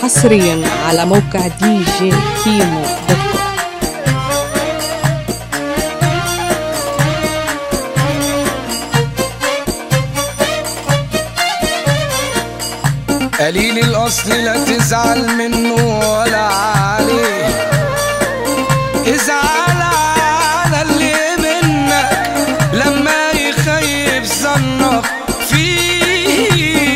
حصريا على موقع دي جي كيمو دوت كوم قليل الأصل لا تزعل منه ولا عليه ازعل على اللي منك لما يخيب ظنك فيه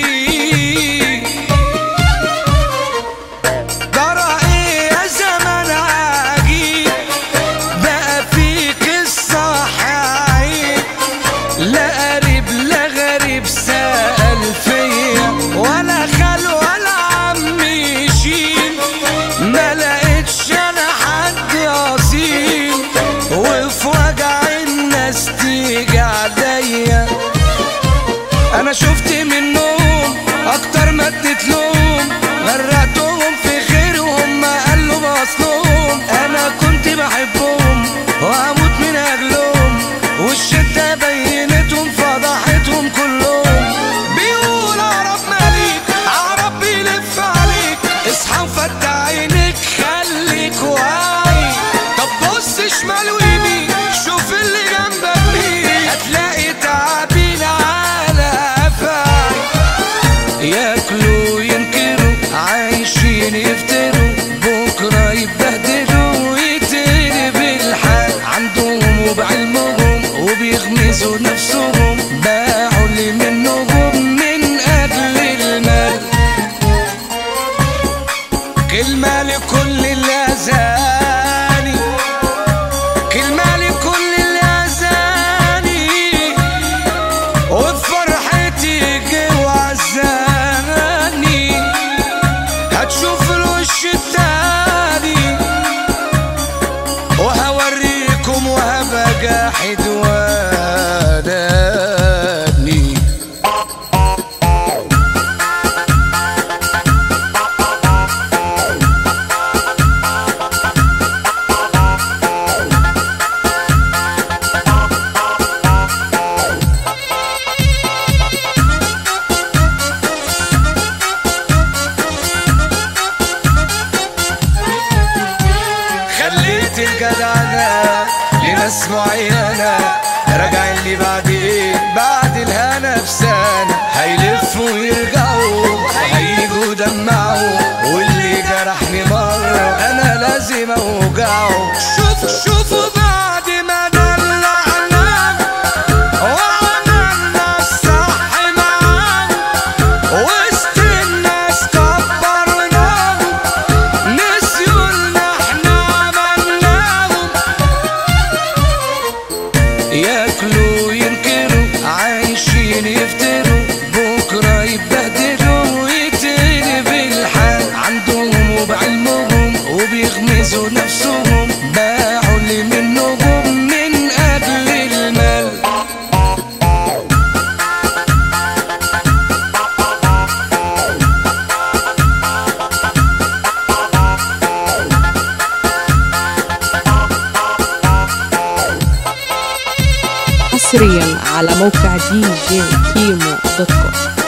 جرى ايه يا زمن عجيب بقى فيك الصحايب لا قريب لا غريب سأل فيا ولا خال ولا عم يشيل ما لقيتش انا حد اصيل وفي وجع الناس تيجي عليا انا شفت منهم اكتر ما اديت لهم غرقتهم في خير وهم قالوا باصلهم انا كنت بحبهم واموت من اجلهم والشدة بينتهم فضحتهم كلهم بيقول عرب مالك عرب بيلف عليك اصحى وفتح عينيك خليك واعي طب بص شمال ويمين شوف اللي جنبك مين هتلاقي تعابين على قفاك ياكلوا ينكروا عايشين يفتروا بكره يتبهدلوا ويتقلب الحال عندهم وبعلمهم وبيغمزوا نفسهم باعوا اللي منهم من اجل المال كلمة لكل اللي أذاني كلمة لكل اللي أذاني وفي فرحتي جه وعزاني هتشوف الوش التاني وهوريكم وهبقى جاحد وداني خليت الجدعنة لناس معينة راجعين لي بعد ايه بعد الهنا بسنة هيلفوا ويرجعوا هيجوا دمعوا واللي جرحني مرة انا لازم اوجعه شوف شوفوا بعد ما دلعنا وعملنا الصح معاه وسط الناس كبرناه نسيوا اللي احنا عملناهم ياكلوا ينكروا عايشين يفتروا بكره يتبهدلوا ويتقلب الحال عندهم وبعلمهم وبيغمزوا نفسهم باعوا اللي منهم من اجل المال حصريا على موقع دي جي كيمو دوت كوم